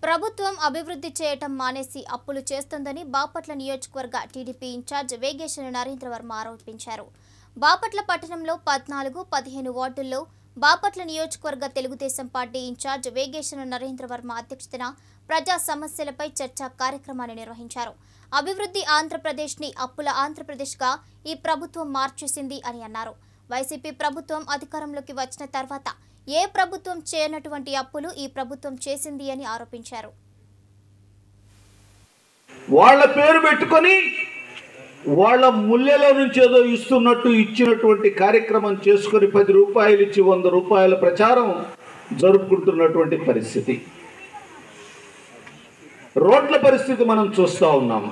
ప్రభుత్వం అభివృద్ధి చేయటం మానేసి అప్పులు చేస్తోందని బాపట్ల నియోజకవర్గ టీడీపీ ఇన్ఛార్జ్ వేగేశ్వర నరేంద్ర వర్మ ఆరోపించారు బాపట్ల పట్టణంలో పద్నాలుగు పదిహేను వార్డుల్లో బాపట్ల నియోజకవర్గ తెలుగుదేశం పార్టీ ఇన్ఛార్జ్ వేగేశ్వర నరేంద్ర వర్మ అధ్యక్షతన ప్రజా సమస్యలపై చర్చా కార్యక్రమాన్ని నిర్వహించారు అభివృద్ధి ఆంధ్రప్రదేశ్ని అప్పుల ఆంధ్రప్రదేశ్గా ఈ ప్రభుత్వం మార్చేసింది అని అన్నారు వైసీపీ ప్రభుత్వం అధికారంలోకి వచ్చిన తర్వాత ఏ ప్రభుత్వం చేయనటువంటి అప్పులు ఈ ప్రభుత్వం చేసింది అని ఆరోపించారు వాళ్ళ పేరు పెట్టుకొని వాళ్ళ ముల్లెల నుంచి ఏదో ఇస్తున్నట్టు ఇచ్చినటువంటి కార్యక్రమం చేసుకొని పది రూపాయలు ఇచ్చి వంద రూపాయల ప్రచారం జరుపుకుంటున్నటువంటి పరిస్థితి రోడ్ల పరిస్థితి మనం చూస్తూ ఉన్నాము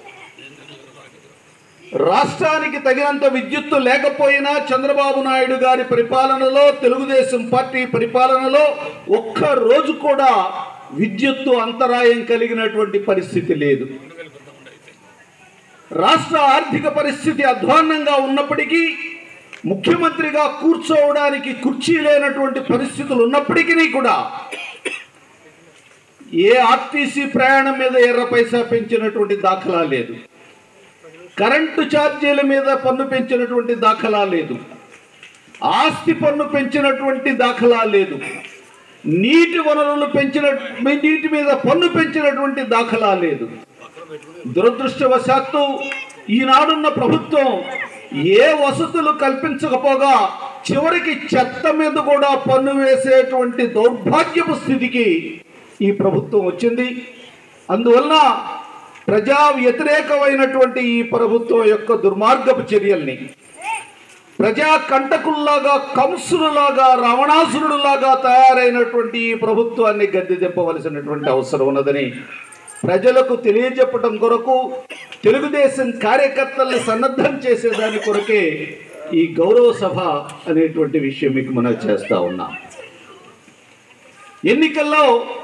రాష్ట్రానికి తగినంత విద్యుత్తు లేకపోయినా చంద్రబాబు నాయుడు గారి పరిపాలనలో తెలుగుదేశం పార్టీ పరిపాలనలో ఒక్క రోజు కూడా విద్యుత్తు అంతరాయం కలిగినటువంటి పరిస్థితి లేదు రాష్ట్ర ఆర్థిక పరిస్థితి అధ్వాన్నంగా ఉన్నప్పటికీ ముఖ్యమంత్రిగా కూర్చోవడానికి కుర్చీ లేనటువంటి పరిస్థితులు ఉన్నప్పటికీ కూడా ఏ ఆర్టీసీ ప్రయాణం మీద ఎర్ర పైసా పెంచినటువంటి దాఖలా లేదు కరెంటు ఛార్జీల మీద పన్ను పెంచినటువంటి దాఖలా లేదు ఆస్తి పన్ను పెంచినటువంటి దాఖలా లేదు నీటి వనరులు పెంచిన నీటి మీద పన్ను పెంచినటువంటి దాఖలా లేదు దురదృష్టవశాత్తు ఈనాడున్న ప్రభుత్వం ఏ వసతులు కల్పించకపోగా చివరికి చెత్త మీద కూడా పన్ను వేసేటువంటి దౌర్భాగ్యపు స్థితికి ఈ ప్రభుత్వం వచ్చింది అందువలన ప్రజా వ్యతిరేకమైనటువంటి ఈ ప్రభుత్వం యొక్క దుర్మార్గపు చర్యల్ని ప్రజా కంటకుల్లాగా కంసులాగా రావణాసురుడులాగా తయారైనటువంటి ఈ ప్రభుత్వాన్ని గద్దె దింపవలసినటువంటి అవసరం ఉన్నదని ప్రజలకు తెలియజెప్పడం కొరకు తెలుగుదేశం కార్యకర్తల్ని సన్నద్ధం చేసేదాని కొరకే ఈ గౌరవ సభ అనేటువంటి విషయం మీకు మనం చేస్తా ఉన్నాం ఎన్నికల్లో